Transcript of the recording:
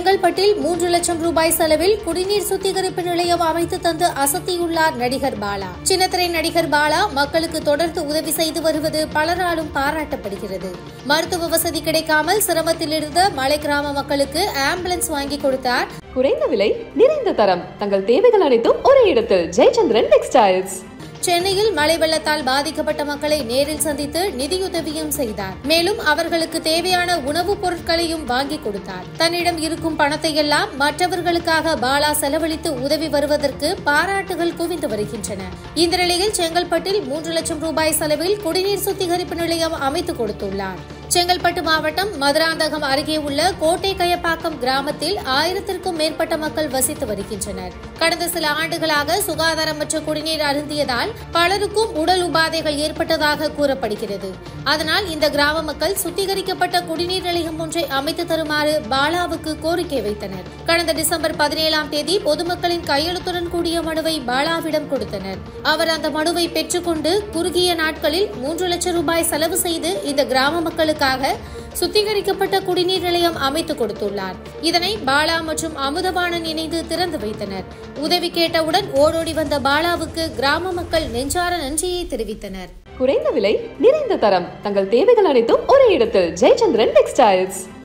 செங்கல்பட்டில் மூன்று லட்சம் ரூபாய் செலவில் குடிநீர் சுத்திகரிப்பு நிலையம் அமைத்து தந்து அசத்தியுள்ளார் நடிகர் பாலா சின்னத்திரை நடிகர் பாலா மக்களுக்கு தொடர்ந்து உதவி செய்து வருவது பலராலும் பாராட்டப்படுகிறது மருத்துவ வசதி கிடைக்காமல் சிரமத்தில் இருந்த மலை கிராம மக்களுக்கு ஆம்புலன்ஸ் வாங்கி கொடுத்தார் குறைந்த விலை நிறைந்த தரம் தங்கள் தேவைகள் அனைத்தும் ஒரே இடத்தில் ஜெயச்சந்திரன் டெக்ஸ்டைல்ஸ் சென்னையில் மழை வெள்ளத்தால் பாதிக்கப்பட்ட மக்களை நேரில் சந்தித்து நிதியுதவியும் செய்தார் மேலும் அவர்களுக்கு தேவையான உணவுப் பொருட்களையும் வாங்கி கொடுத்தார் தன்னிடம் இருக்கும் பணத்தை எல்லாம் மற்றவர்களுக்காக பாலா செலவழித்து உதவி வருவதற்கு பாராட்டுகள் குவிந்து வருகின்றன இந்த நிலையில் செங்கல்பட்டில் மூன்று லட்சம் ரூபாய் செலவில் குடிநீர் சுத்திகரிப்பு நிலையம் அமைத்துக் கொடுத்துள்ளார் செங்கல்பட்டு மாவட்டம் மதுராந்தகம் அருகே உள்ள கோட்டை கயப்பாக்கம் கிராமத்தில் ஆயிரத்திற்கும் மேற்பட்ட மக்கள் வசித்து வருகின்றனர் கடந்த சில ஆண்டுகளாக சுகாதாரமற்ற குடிநீர் அருந்தியதால் பலருக்கும் உடல் உபாதைகள் ஏற்பட்டதாக கூறப்படுகிறது அதனால் இந்த கிராம மக்கள் சுத்திகரிக்கப்பட்ட குடிநீர் நிலையம் ஒன்றை அமைத்து தருமாறு பாலாவுக்கு கோரிக்கை வைத்தனர் கடந்த டிசம்பர் பதினேழாம் தேதி பொதுமக்களின் கையெழுத்துடன் கூடிய மனுவை பாலாவிடம் கொடுத்தனர் அவர் அந்த மனுவை பெற்றுக்கொண்டு குறுகிய நாட்களில் மூன்று லட்சம் ரூபாய் செலவு செய்து இந்த கிராம மக்களுக்காக சுத்திகரிக்கப்பட்ட குடிநீர் நிலையம் அமைத்துக் கொடுத்துள்ளார் இதனை பாலா மற்றும் அமுதவாணன் இணைந்து திறந்து வைத்தனர் உதவி கேட்டவுடன் ஓடோடி வந்த பாலாவுக்கு கிராம மக்கள் நெஞ்சார நன்றியை தெரிவித்தனர் குறைந்த விலை நிறைந்த தரம் தங்கள் தேவைகள் அனைத்தும் ஒரே இடத்தில் ஜெயச்சந்திரன் டெக்ஸ்டைல்ஸ்